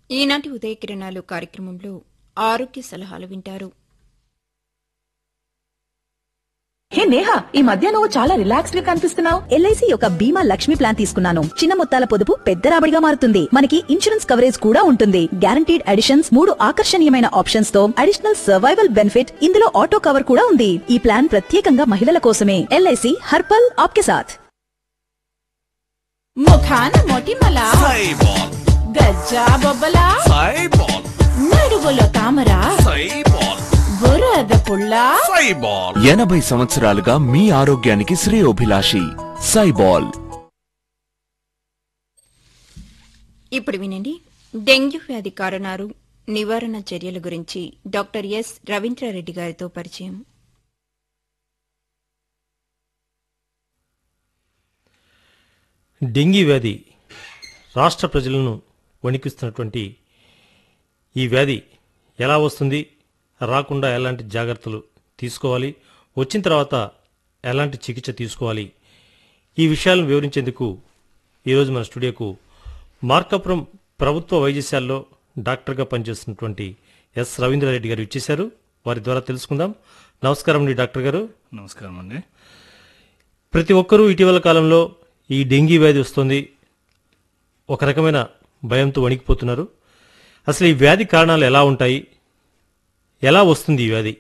ఈనాటి ఉదయ కిరణాలు కార్యక్రమంలో ఆరోగ్య సలహాలు వింటారు హే నేహా ఈ మధ్య నువ్వు చాలా రిలాక్స్డ్ గా కనిపిస్తున్నావు ఎల్ఐసి యొక్క బీమా లక్ష్మి ప్లాన్ తీసుకున్నాను చిన్న మొత్తాల పొదుపు పెద్ద రాబడిగా మారుతుంది మనకి ఇన్సూరెన్స్ కవరేజ్ కూడా ఉంటుంది గ్యారంటీడ్ అడిషన్స్ మూడు ఆకర్షణీయమైన ఆప్షన్స్ తో అడిషనల్ సర్వైవల్ బెనిఫిట్ ఇందులో ఆటో కవర్ కూడా ఉంది ఈ ప్లాన్ ప్రత్యేకంగా మహిళల కోసమే ఎల్ఐసి హర్పల్ ఆప్కే సాథ్ ముఖాన మొటిమల సైబాల్ గజ్జా బొబ్బల సైబాల్ నడువులో తామర సైబాల్ బురద పుల్ల సైబాల్ ఎనభై సంవత్సరాలుగా మీ ఆరోగ్యానికి శ్రేయోభిలాషి సైబాల్ ఇప్పుడు వినండి డెంగ్యూ వ్యాధి కారణాలు నివారణ చర్యల గురించి డాక్టర్ ఎస్ రవీంద్రారెడ్డి గారితో పరిచయం డెంగీ వ్యాధి రాష్ట్ర ప్రజలను వణికిస్తున్నటువంటి ఈ వ్యాధి ఎలా వస్తుంది రాకుండా ఎలాంటి జాగ్రత్తలు తీసుకోవాలి వచ్చిన తర్వాత ఎలాంటి చికిత్స తీసుకోవాలి ఈ విషయాలను వివరించేందుకు ఈరోజు మన స్టూడియోకు మార్కాపురం ప్రభుత్వ వైద్యశాలలో డాక్టర్గా పనిచేస్తున్నటువంటి ఎస్ రవీంద్రారెడ్డి గారు ఇచ్చేశారు వారి ద్వారా తెలుసుకుందాం నమస్కారం అండి డాక్టర్ గారు నమస్కారం అండి ప్రతి ఒక్కరూ ఇటీవల కాలంలో ఈ డెంగీ వ్యాధి వస్తుంది ఒక రకమైన భయంతో వణికిపోతున్నారు అసలు ఈ వ్యాధి కారణాలు ఎలా ఉంటాయి ఎలా వస్తుంది ఈ వ్యాధి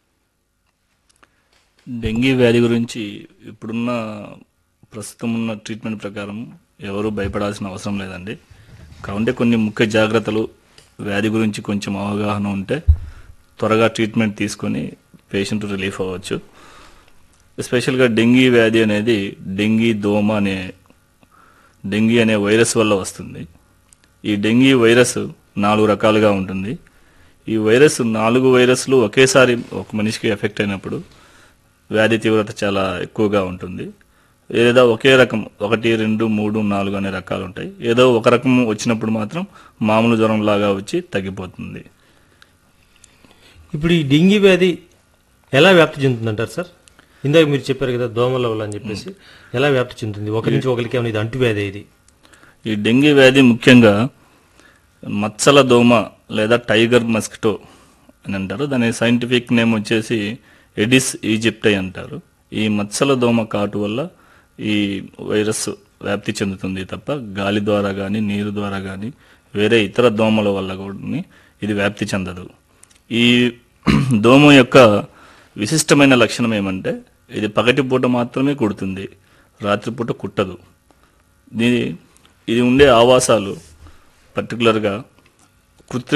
డెంగీ వ్యాధి గురించి ఇప్పుడున్న ప్రస్తుతం ఉన్న ట్రీట్మెంట్ ప్రకారం ఎవరు భయపడాల్సిన అవసరం లేదండి కావుంటే కొన్ని ముఖ్య జాగ్రత్తలు వ్యాధి గురించి కొంచెం అవగాహన ఉంటే త్వరగా ట్రీట్మెంట్ తీసుకొని పేషెంట్ రిలీఫ్ అవ్వచ్చు ఎస్పెషల్గా డెంగీ వ్యాధి అనేది డెంగీ దోమ అనే డెంగీ అనే వైరస్ వల్ల వస్తుంది ఈ డెంగీ వైరస్ నాలుగు రకాలుగా ఉంటుంది ఈ వైరస్ నాలుగు వైరస్లు ఒకేసారి ఒక మనిషికి ఎఫెక్ట్ అయినప్పుడు వ్యాధి తీవ్రత చాలా ఎక్కువగా ఉంటుంది లేదా ఒకే రకం ఒకటి రెండు మూడు నాలుగు అనే రకాలు ఉంటాయి ఏదో ఒక రకం వచ్చినప్పుడు మాత్రం మామూలు జ్వరం లాగా వచ్చి తగ్గిపోతుంది ఇప్పుడు ఈ డెంగీ వ్యాధి ఎలా వ్యాప్తి చెందుతుందంటారు సార్ ఇందాక మీరు చెప్పారు కదా దోమల వల్ల అని చెప్పేసి ఎలా వ్యాప్తి చెందుతుంది ఒకరి నుంచి ఒకరికి ఏమైనా ఇది అంటువ్యాధి ఇది ఈ డెంగీ వ్యాధి ముఖ్యంగా మచ్చల దోమ లేదా టైగర్ మస్కిటో అని అంటారు దాని సైంటిఫిక్ నేమ్ వచ్చేసి ఎడిస్ ఈజిప్టై అంటారు ఈ మచ్చల దోమ కాటు వల్ల ఈ వైరస్ వ్యాప్తి చెందుతుంది తప్ప గాలి ద్వారా కానీ నీరు ద్వారా కానీ వేరే ఇతర దోమల వల్ల కూడా ఇది వ్యాప్తి చెందదు ఈ దోమ యొక్క విశిష్టమైన లక్షణం ఏమంటే ఇది పగటిపూట మాత్రమే కుడుతుంది రాత్రిపూట కుట్టదు దీని ఇది ఉండే ఆవాసాలు పర్టికులర్గా కృత్రిమ